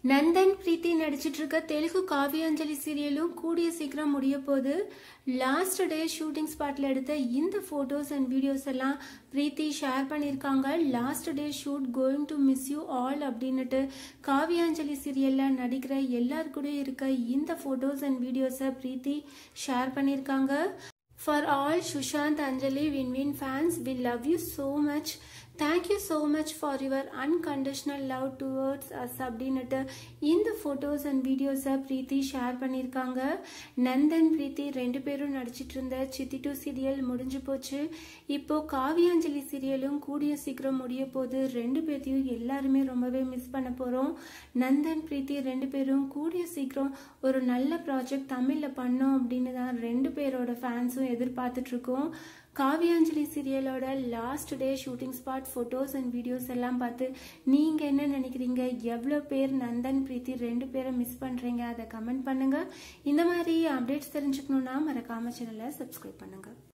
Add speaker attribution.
Speaker 1: நந்தன் பிரீத்தி நடிச்சிட்டு இருக்க தெலுங்கு காவியாஞ்சலி சீரியலும் கூடிய சீக்கிரம் முடிய போகுது லாஸ்ட் டே ஷூட்டிங் ஸ்பாட்ல எடுத்த இந்த போட்டோஸ் அண்ட் வீடியோஸ் எல்லாம் பிரீத்தி ஷேர் பண்ணியிருக்காங்க last day shoot going to miss you all அப்படின்னுட்டு காவியாஞ்சலி சீரியல்ல நடிக்கிற எல்லார் கூட இருக்க இந்த போட்டோஸ் அண்ட் வீடியோஸை பிரீத்தி ஷேர் பண்ணியிருக்காங்க for all Sushant Anjali win win fans we love you so much thank you so much for your unconditional love towards us அப்படின்னுட்டு இந்த ஃபோட்டோஸ் அண்ட் வீடியோஸை பிரீத்தி ஷேர் பண்ணியிருக்காங்க நந்தன் பிரீத்தி ரெண்டு பேரும் நடிச்சிட்டு இருந்த சித்தி டூ சீரியல் முடிஞ்சு போச்சு இப்போ காவியாஞ்சலி சீரியலும் கூடிய சீக்கிரம் முடிய போது ரெண்டு பேர்த்தையும் எல்லாருமே ரொம்பவே மிஸ் பண்ண போகிறோம் நந்தன் பிரீத்தி ரெண்டு பேரும் கூடிய சீக்கிரம் ஒரு நல்ல ப்ராஜெக்ட் தமிழில் பண்ணோம் அப்படின்னு தான் ரெண்டு பேரோட ஃபேன்ஸும் எதிர்பார்த்துட்டு இருக்கோம் காவியாஞ்சலி சீரியலோட last day shooting spot photos and videos எல்லாம் பார்த்து நீங்கள் என்ன நினைக்கிறீங்க எவ்வளோ பேர் நந்தன் பிரீத்தி ரெண்டு பேரை மிஸ் பண்ணுறீங்க அதை கமெண்ட் பண்ணுங்கள் இந்த மாதிரி அப்டேட்ஸ் தெரிஞ்சுக்கணுன்னா மறக்காம சேனலை சப்ஸ்கிரைப் பண்ணுங்கள்